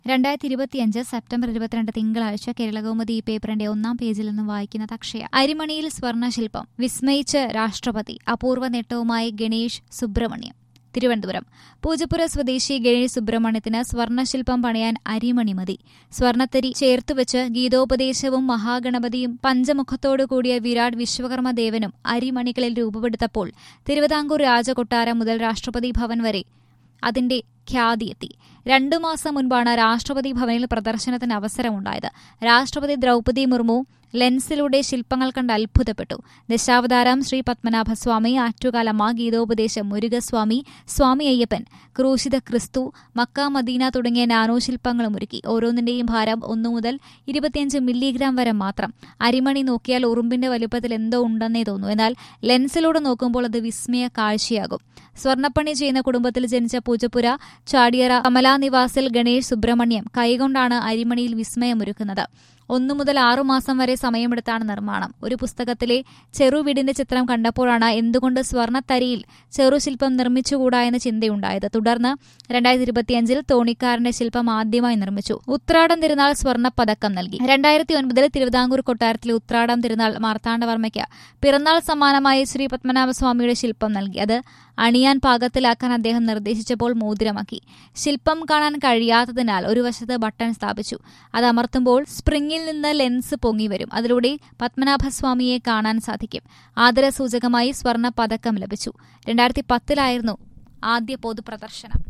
രണ്ടായിരത്തി ഇരുപത്തിയഞ്ച് സെപ്റ്റംബർ ഇരുപത്തിരണ്ട് തിങ്കളാഴ്ച കേരളകൗമുദി ഈ പേപ്പറിന്റെ ഒന്നാം പേജിൽ നിന്നും വായിക്കുന്നത് അക്ഷയ അരിമണിയിൽ സ്വർണ്ണശില്പം വിസ്മയിച്ച് രാഷ്ട്രപതി അപൂർവ നേട്ടവുമായി ഗണേഷ് സുബ്രഹ്മണ്യം തിരുവനന്തപുരം പൂജപ്പുര സ്വദേശി ഗണേഷ് സുബ്രഹ്മണ്യത്തിന് സ്വർണ്ണശില്പം പണിയാൻ അരിമണി മതി സ്വർണ്ണത്തരി ചേർത്തുവെച്ച് ഗീതോപദേശവും മഹാഗണപതിയും പഞ്ചമുഖത്തോടു കൂടിയ വിരാട് വിശ്വകർമ്മ ദേവനും അരിമണികളിൽ രൂപപ്പെടുത്തപ്പോൾ തിരുവിതാംകൂർ രാജകൊട്ടാരം മുതൽ രാഷ്ട്രപതി ഭവൻ വരെ അതിന്റെ ഖ്യാതിയെത്തി രണ്ടു മാസം മുൻപാണ് രാഷ്ട്രപതി ഭവനിൽ പ്രദർശനത്തിന് അവസരമുണ്ടായത് രാഷ്ട്രപതി ദ്രൗപദി മുർമു ലെൻസിലൂടെ ശില്പങ്ങൾ കണ്ട് അത്ഭുതപ്പെട്ടു ദശാവതാരം ശ്രീ പത്മനാഭസ്വാമി ആറ്റുകാലമ്മ ഗീതോപദേശം മുരുകസ്വാമി സ്വാമി അയ്യപ്പൻ ക്രൂശിത ക്രിസ്തു മക്ക മദീന തുടങ്ങിയ നാനോ ശില്പങ്ങളും ഒരുക്കി ഓരോന്നിന്റെയും ഭാരം ഒന്നു മുതൽ ഇരുപത്തിയഞ്ച് മില്ലിഗ്രാം വരെ മാത്രം അരിമണി നോക്കിയാൽ ഉറുമ്പിന്റെ വലുപ്പത്തിൽ എന്തോ ഉണ്ടെന്നേ തോന്നൂ എന്നാൽ ലെൻസിലൂടെ നോക്കുമ്പോൾ അത് വിസ്മയ കാഴ്ചയാകും സ്വർണ്ണപ്പണി ചെയ്യുന്ന കുടുംബത്തിൽ ജനിച്ച പൂജപ്പുര ചാടിയറ കമലാനിവാസിൽ ഗണേഷ് സുബ്രഹ്മണ്യം കൈകൊണ്ടാണ് അരിമണിയിൽ വിസ്മയമൊരുക്കുന്നത് ഒന്നു മുതൽ ആറുമാസം വരെ സമയമെടുത്താണ് നിർമ്മാണം ഒരു പുസ്തകത്തിലെ ചെറുവീടിന്റെ ചിത്രം കണ്ടപ്പോഴാണ് എന്തുകൊണ്ട് സ്വർണ്ണത്തരിയിൽ ചെറുശില്പം നിർമ്മിച്ചുകൂടാ എന്ന ചിന്തയുണ്ടായത് തുടർന്ന് രണ്ടായിരത്തി ഇരുപത്തിയഞ്ചിൽ തോണിക്കാരന്റെ ശില്പം ആദ്യമായി നിർമ്മിച്ചു ഉത്രാടം തിരുനാൾ സ്വർണ്ണപ്പതക്കം നൽകി രണ്ടായിരത്തി ഒൻപതിൽ തിരുവിതാംകൂർ കൊട്ടാരത്തിലെ ഉത്രാടം തിരുനാൾ മാർത്താണ്ഡവർമ്മയ്ക്ക് പിറന്നാൾ സമ്മാനമായി ശ്രീ പത്മനാഭസ്വാമിയുടെ ശില്പം നൽകി അത് അണിയാൻ പാകത്തിലാക്കാൻ അദ്ദേഹം നിർദ്ദേശിച്ചപ്പോൾ മോതിരമാക്കി ശില്പം കാണാൻ കഴിയാത്തതിനാൽ ഒരു വശത്ത് ബട്ടൺ സ്ഥാപിച്ചു അത് അമർത്തുമ്പോൾ സ്പ്രിംഗിൽ നിന്ന് ലെൻസ് പൊങ്ങി വരും അതിലൂടെ പത്മനാഭസ്വാമിയെ കാണാൻ സാധിക്കും ആദരസൂചകമായി സ്വർണ്ണ പതക്കം ലഭിച്ചു രണ്ടായിരത്തി പത്തിലായിരുന്നു ആദ്യ പൊതുപ്രദർശനം